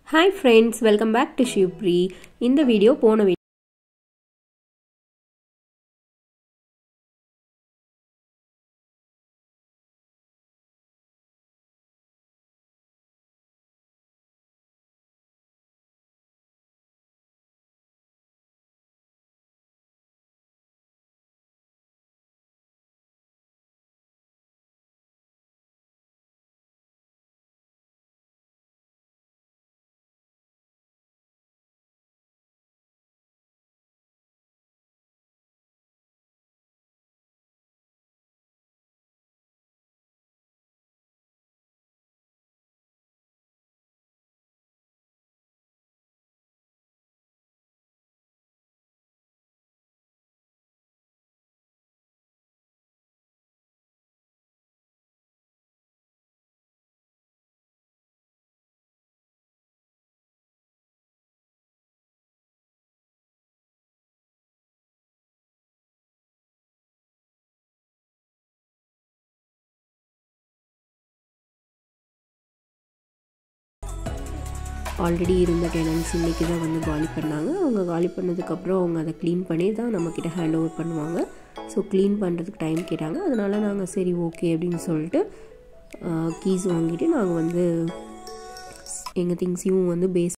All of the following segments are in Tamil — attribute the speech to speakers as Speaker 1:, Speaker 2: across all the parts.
Speaker 1: hi friends welcome back to ஷிவ்ப்ரி இந்த வீடியோ போன வீடியோ ஆல்ரெடி இருந்த டெனன்ஸ் இன்றைக்கி தான் வந்து காலி பண்ணாங்க அவங்க காலி பண்ணதுக்கப்புறம் அவங்க அதை க்ளீன் பண்ணி தான் நம்மக்கிட்ட ஹேண்ட் ஓவர் பண்ணுவாங்க ஸோ க்ளீன் பண்ணுறதுக்கு டைம் கேட்டாங்க அதனால் நாங்கள் சரி ஓகே அப்படின்னு சொல்லிட்டு கீஸ் வாங்கிட்டு நாங்கள் வந்து எங்கள் திங்ஸையும் வந்து பேஸ்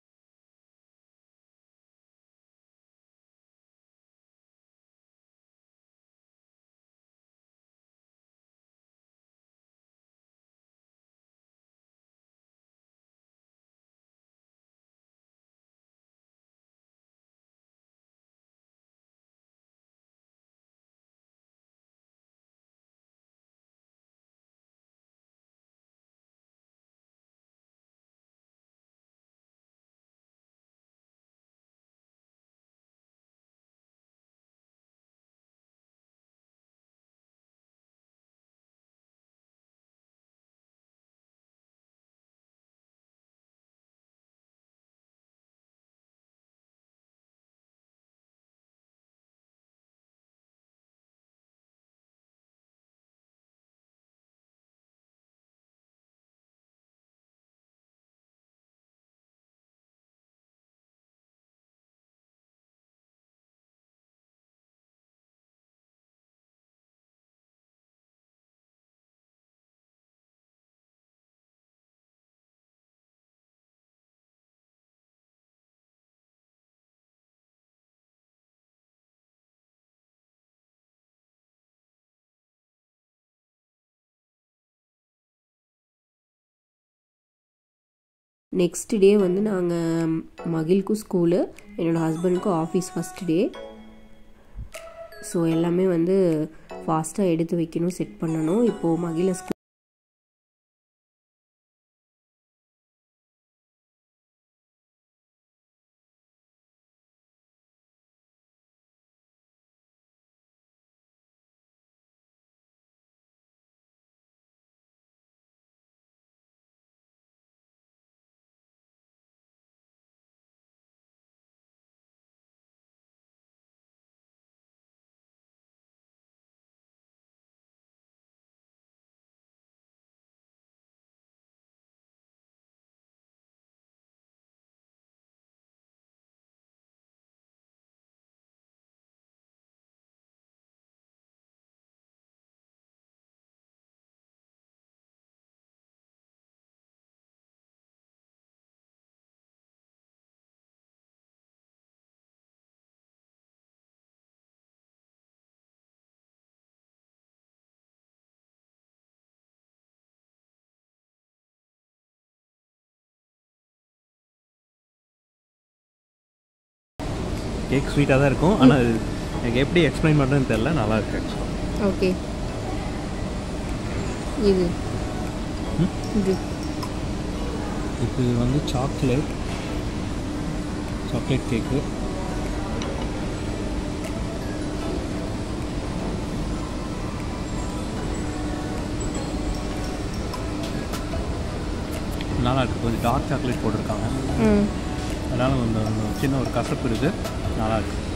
Speaker 1: நெக்ஸ்ட் டே வந்து நாங்கள் மகிழ்க்கும் ஸ்கூலு என்னோடய ஹஸ்பண்டுக்கும் ஆஃபீஸ் ஃபஸ்ட் டே ஸோ எல்லாமே வந்து ஃபாஸ்ட்டாக எடுத்து வைக்கணும் செட் பண்ணணும் இப்போது மகிழ ஸ்கூல்
Speaker 2: கேக் ஸ்வீட்டாக தான் இருக்கும் ஆனால் அது எனக்கு எப்படி எக்ஸ்பிளைன் பண்ணுறதுன்னு தெரில நல்லா இருக்கு ஆக்சுவலாக
Speaker 1: ஓகே இது இது
Speaker 2: இது வந்து சாக்லேட் சாக்லேட் கேக்கு நல்லா இருக்குது கொஞ்சம் டார்க் சாக்லேட் போட்டிருக்காங்க
Speaker 1: ம்
Speaker 2: அதனால் கொஞ்சம் சின்ன ஒரு கசப்பு இருக்குது நல்லா இருக்கு